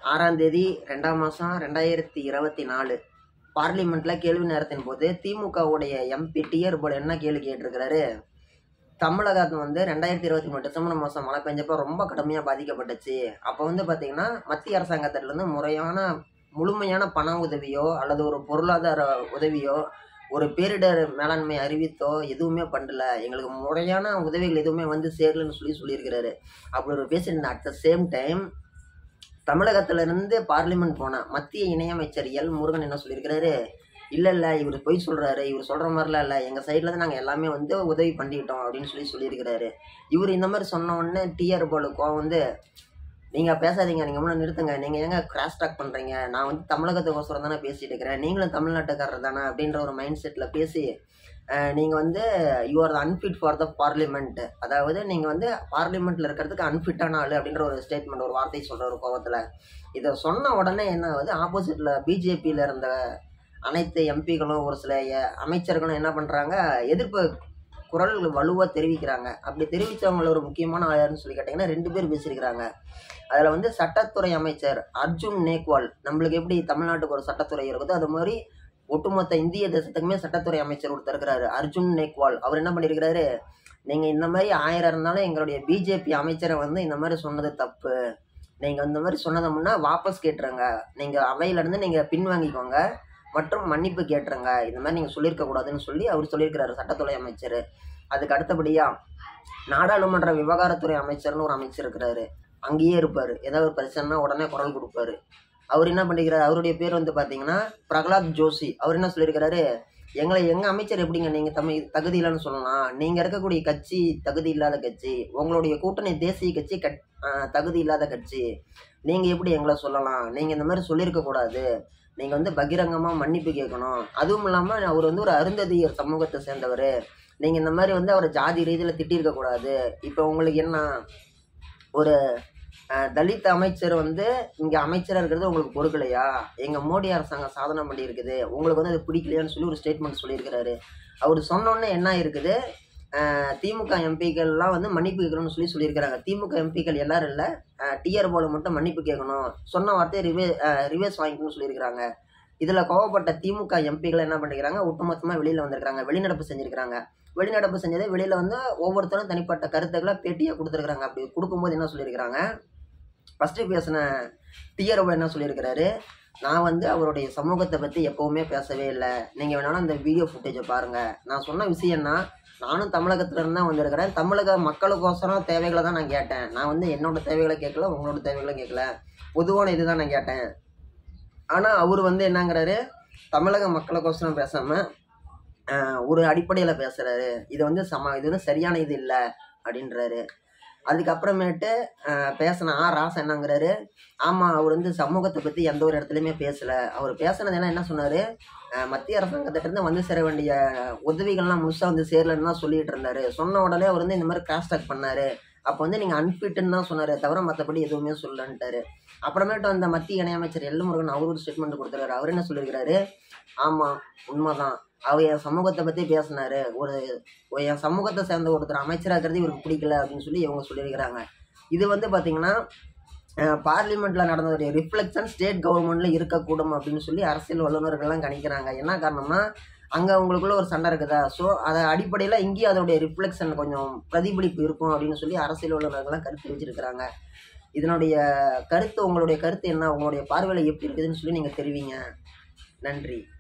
ஆறாம் தேதி ரெண்டாம் மாதம் ரெண்டாயிரத்தி இருபத்தி நாலு பார்லிமெண்ட்டில் கேள்வி நேரத்தின் போது திமுகவுடைய எம்பி டிஆர் போல என்ன கேள்வி கேட்டிருக்கிறாரு தமிழகம் வந்து ரெண்டாயிரத்தி இருபத்தி மூணு டிசம்பர் மாதம் மழை பெஞ்சப்போ ரொம்ப கடுமையாக பாதிக்கப்பட்டுச்சு அப்போ வந்து பார்த்திங்கன்னா மத்திய அரசாங்கத்திலேருந்து முறையான முழுமையான பண உதவியோ அல்லது ஒரு பொருளாதார உதவியோ ஒரு பேரிடர் மேலாண்மை அறிவித்தோ எதுவுமே பண்ணல எங்களுக்கு முறையான உதவிகள் எதுவுமே வந்து சேரலன்னு சொல்லி சொல்லியிருக்கிறாரு அப்படி ஒரு பேசியிருந்த அட் த சேம் டைம் தமிழகத்திலிருந்து பார்லிமெண்ட் போன மத்திய இணையமைச்சர் எல் முருகன் என்ன சொல்லியிருக்கிறாரு இல்லை இல்லை இவர் பொய் சொல்கிறாரு இவர் சொல்கிற மாதிரிலாம் இல்லை எங்கள் சைட்லேருந்து நாங்கள் எல்லாமே வந்து உதவி பண்ணிக்கிட்டோம் அப்படின்னு சொல்லி சொல்லியிருக்கிறாரு இவர் இந்த மாதிரி சொன்ன உடனே டிஆர் போலுக்கும் வந்து நீங்கள் பேசாதீங்க நீங்கள் முன்னே நிறுத்துங்க நீங்கள் ஏங்க கிராஸ் டாக் பண்ணுறீங்க நான் வந்து தமிழகத்துக்கோசரம் தானே பேசிட்டு இருக்கிறேன் நீங்களும் தமிழ்நாட்டுக்காரர் தானே அப்படின்ற ஒரு மைண்ட் செட்டில் பேசி நீங்கள் வந்து you are the unfit for the parliament அதாவது நீங்கள் வந்து பார்லிமெண்ட்டில் இருக்கிறதுக்கு அன்ஃபிட்டான ஆள் அப்படின்ற ஒரு ஸ்டேட்மெண்ட் ஒரு வார்த்தை சொல்கிற ஒரு கோவத்தில் இதை சொன்ன உடனே என்ன ஆகுது ஆப்போசிட்டில் பிஜேபியில் இருந்த அனைத்து எம்பிகளும் ஒரு சில எ- அமைச்சர்களும் என்ன பண்ணுறாங்க எதிர்ப்பு குரல் வலுவாக தெரிவிக்கிறாங்க அப்படி தெரிவித்தவங்கள ஒரு முக்கியமான ஆள் யாருன்னு சொல்லி கேட்டிங்கன்னா ரெண்டு பேர் பேசியிருக்கிறாங்க அதில் வந்து சட்டத்துறை அமைச்சர் அர்ஜுன் நேக்வால் நம்மளுக்கு எப்படி தமிழ்நாட்டுக்கு ஒரு சட்டத்துறை இருக்குதோ அது மாதிரி ஒட்டுமொத்த இந்திய தேசத்துக்குமே சட்டத்துறை அமைச்சர் ஒருத்தர் இருக்கிறாரு அர்ஜுன் நேக்வால் அவர் என்ன பண்ணியிருக்கிறாரு நீங்கள் இந்த மாதிரி ஆயிரம் இருந்தாலும் எங்களுடைய பிஜேபி அமைச்சரை வந்து இந்த மாதிரி சொன்னது தப்பு நீங்கள் இந்த மாதிரி சொன்னதை முன்னா வாபஸ் கேட்டுருங்க நீங்கள் அவையிலேருந்து நீங்கள் பின்வாங்கிக்கோங்க மற்றும் மன்னிப்பு கேட்டுருங்க இந்த மாதிரி நீங்கள் சொல்லியிருக்க கூடாதுன்னு சொல்லி அவர் சொல்லியிருக்கிறாரு சட்டத்துறை அமைச்சர் அதுக்கு அடுத்தபடியாக நாடாளுமன்ற விவகாரத்துறை அமைச்சர்னு ஒரு அமைச்சர் இருக்கிறாரு அங்கேயே இருப்பார் ஏதாவது ஒரு பிரச்சனைனா உடனே குரல் கொடுப்பாரு அவர் என்ன பண்ணிக்கிறாரு அவருடைய பேர் வந்து பார்த்தீங்கன்னா பிரகலாத் ஜோஷி அவர் என்ன சொல்லியிருக்கிறாரு எங்களை எங்கள் அமைச்சர் எப்படிங்க நீங்கள் தமிழ் தகுதி இல்லைன்னு சொல்லலாம் நீங்கள் இருக்கக்கூடிய கட்சி தகுதி இல்லாத கட்சி உங்களுடைய கூட்டணி தேசிய கட்சி கட் ஆஹ் தகுதி இல்லாத கட்சி நீங்கள் எப்படி எங்களை சொல்லலாம் நீங்கள் இந்த மாதிரி சொல்லியிருக்க கூடாது நீங்கள் வந்து பகிரங்கமாக மன்னிப்பு கேட்கணும் அதுவும் இல்லாமல் அவர் வந்து ஒரு அருந்ததியர் சமூகத்தை சேர்ந்தவர் நீங்கள் இந்த மாதிரி வந்து அவரை ஜாதி ரீதியில் திட்டிருக்க கூடாது இப்போ உங்களுக்கு என்ன ஒரு அஹ், தலித் அமைச்சர் வந்து இங்கே அமைச்சராக இருக்கிறது உங்களுக்கு பொறுக்கலையா எங்கள் மோடி அரசாங்கம் சாதனை பண்ணி இருக்குது உங்களுக்கு வந்து அது பிடிக்கலையான்னு சொல்லி ஒரு ஸ்டேட்மெண்ட் சொல்லியிருக்கிறாரு அவர் சொன்னோன்னே என்ன இருக்குது அஹ், திமுக எம்பிக்கள்லாம் வந்து மன்னிப்பு கேட்கணும்னு சொல்லி சொல்லியிருக்கிறாங்க திமுக எம்பிக்கள் எல்லாரும் இல்லை டிஆர் போல மட்டும் மன்னிப்பு கேட்கணும் சொன்ன வார்த்தையை ரிவே ரிவேஸ் வாங்கிக்கணும்னு சொல்லியிருக்கிறாங்க இதில் கோவப்பட்ட திமுக எம்பிகள் என்ன பண்ணிக்கிறாங்க ஒட்டுமொத்தமாக வெளியில் வந்திருக்கிறாங்க வெளிநடப்பு செஞ்சிருக்கிறாங்க வெளிநடப்பு செஞ்சதை வெளியில் வந்து ஒவ்வொருத்தரும் தனிப்பட்ட கருத்துக்களை பேட்டியாக கொடுத்துருக்குறாங்க அப்படி கொடுக்கும்போது என்ன சொல்லியிருக்கிறாங்க ஃபஸ்ட்டு பேசின டிஆர்ஓ என்ன சொல்லியிருக்கிறாரு நான் வந்து அவருடைய சமூகத்தை பற்றி எப்போவுமே பேசவே இல்லை நீங்கள் வேணாலும் அந்த வீடியோ ஃபுட்டேஜை பாருங்கள் நான் சொன்ன விஷயம்னா நானும் தமிழகத்துல இருந்து தான் வந்திருக்கிறேன் தமிழக மக்களுக்கோசரம் தேவைகளை தான் நான் கேட்டேன் நான் வந்து என்னோட தேவைகளை கேட்கல உங்களோட தேவைகளை கேட்கல பொதுவான இதுதான் நான் கேட்டேன் ஆனால் அவர் வந்து என்னங்கிறாரு தமிழக மக்களுக்கோசரம் பேசாமல் ஒரு அடிப்படையில் பேசுகிறாரு இது வந்து சம இது வந்து சரியான இது இல்லை அப்படின்றாரு அதுக்கப்புறமேட்டு அஹ், பேசின ஆ ராசா என்னங்கிறாரு ஆமாம் அவர் வந்து சமூகத்தை பற்றி எந்த ஒரு இடத்துலையுமே பேசலை அவர் பேசுனதெல்லாம் என்ன சொன்னார் மத்திய அரசாங்கத்திட்ட வந்து சேர வேண்டிய உதவிகள்லாம் முழுசாக வந்து சேரலன்னு தான் சொல்லிட்டு இருந்தாரு சொன்ன உடனே அவர் வந்து இந்த மாதிரி கிராஸ் டாக் பண்ணாரு அப்போ வந்து நீங்கள் அன்ஃபிட்டுன்னு தான் சொன்னார் தவிர மற்றபடி எதுவுமே சொல்லன்ட்டாரு அப்புறமேட்டு அந்த மத்திய இணையமைச்சர் எல் முருகன் அவர் ஒரு ஸ்டேட்மெண்ட் கொடுத்துருக்காரு அவர் என்ன சொல்லியிருக்கிறாரு ஆமாம் உண்மைதான் அவர் என் சமூகத்தை பற்றி பேசினாரு ஒரு ஒரு என் சமூகத்தை சேர்ந்த ஒருத்தர் அமைச்சராக இருக்கிறது இவருக்கு பிடிக்கல அப்படின்னு சொல்லி இவங்க சொல்லியிருக்கிறாங்க இது வந்து பார்த்தீங்கன்னா பார்லிமெண்ட்டில் நடந்ததுடைய ரிஃப்ளெக்ஷன் ஸ்டேட் கவர்மெண்ட்டில் இருக்கக்கூடும் அப்படின்னு சொல்லி அரசியல் வல்லுநர்கள்லாம் கணிக்கிறாங்க என்ன காரணம்னா அங்கே உங்களுக்குள்ள ஒரு சண்டை இருக்குதா ஸோ அதை அடிப்படையில் இங்கேயும் அதோடைய ரிஃப்ளெக்ஷன் கொஞ்சம் பிரதிபலிப்பு இருக்கும் அப்படின்னு சொல்லி அரசியல் வல்லுநர்கள்லாம் கருத்து வச்சிருக்கிறாங்க இதனுடைய கருத்து உங்களுடைய கருத்து என்ன உங்களுடைய பார்வையில் எப்படி இருக்குதுன்னு சொல்லி நீங்கள் தெரிவிங்க நன்றி